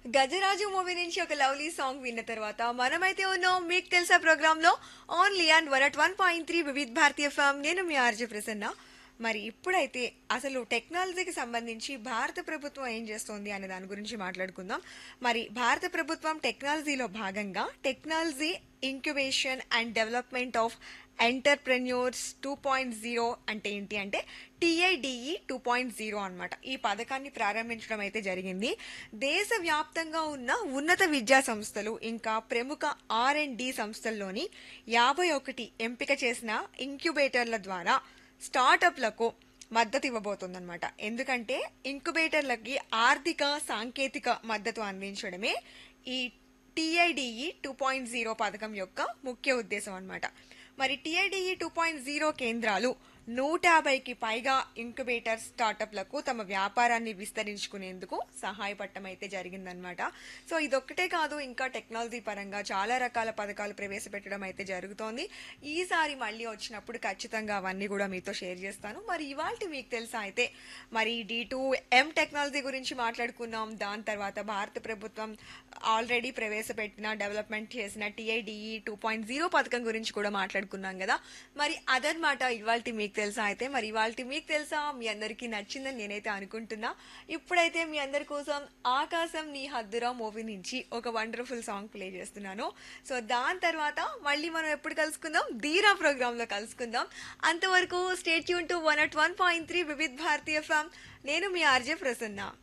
గజరాజు మూవీ నుంచి ఒక లవ్లీ సాంగ్ విన్న తర్వాత మనమైతే ఉన్నాం మీకు తెలుసా ప్రోగ్రామ్ లో only and one at one point three Vividh Bharati FM నేను మీ ఆర్జే ప్రసన్న మరి ఇప్పుడైతే అసలు టెక్నాలజీకి సంబంధించి భారత ప్రభుత్వం ఏం చేస్తోంది అనే దాని గురించి మాట్లాడుకుందాం మరి భారత ప్రభుత్వం టెక్నాలజీలో భాగంగా technology incubation and development of entrepreneurs two point zero అంటే ఏంటి అంటే టిఐడిఈ టూ పాయింట్ జీరో అనమాట ఈ పథకాన్ని ప్రారంభించడం అయితే జరిగింది దేశవ్యాప్తంగా ఉన్న ఉన్నత విద్యా సంస్థలు ఇంకా ప్రముఖ ఆర్ అండ్ డి సంస్థల్లోని యాభై ఒకటి ఎంపిక చేసిన ఇంక్యుబేటర్ల ద్వారా స్టార్టప్లకు మద్దతు ఇవ్వబోతోందన్నమాట ఎందుకంటే ఇంక్యుబేటర్లకి ఆర్థిక సాంకేతిక మద్దతు అందించడమే ఈ టిఐడిఈ టూ పాయింట్ జీరో పథకం యొక్క ముఖ్య ఉద్దేశం అన్నమాట మరి టిఐడిఈ టూ పాయింట్ జీరో కేంద్రాలు నూట యాభైకి పైగా ఇంక్యుబేటర్ స్టార్టప్లకు తమ వ్యాపారాన్ని విస్తరించుకునేందుకు సహాయపడటం అయితే జరిగిందనమాట సో ఇదొక్కటే కాదు ఇంకా టెక్నాలజీ పరంగా చాలా రకాల పథకాలు ప్రవేశపెట్టడం అయితే జరుగుతోంది ఈసారి మళ్ళీ వచ్చినప్పుడు ఖచ్చితంగా అవన్నీ కూడా మీతో షేర్ చేస్తాను మరి ఇవాళ మీకు తెలుసా అయితే మరి డి టూ ఎం టెక్నాలజీ గురించి మాట్లాడుకున్నాం దాని తర్వాత భారత ప్రభుత్వం ఆల్రెడీ ప్రవేశపెట్టిన డెవలప్మెంట్ చేసిన టిఐడిఈ టూ పాయింట్ జీరో పథకం గురించి కూడా మాట్లాడుకున్నాం కదా మరి అదనమాట ఇవాళ మీకు తెలుసా అయితే మరి ఇవాళ మీకు తెలుసా మీ అందరికీ నచ్చిందని నేనైతే అనుకుంటున్నా ఇప్పుడైతే మీ అందరి కోసం ఆకాశం నీ హద్దురా మూవీ నుంచి ఒక వండర్ఫుల్ సాంగ్ ప్లే చేస్తున్నాను సో దాని తర్వాత మళ్ళీ మనం ఎప్పుడు కలుసుకుందాం ధీరా ప్రోగ్రామ్ లో కలుసుకుందాం అంతవరకు స్టేట్ యూన్ to one at one point three Vividh Bharatiya FM నేను మీ ఆర్జే ప్రసన్న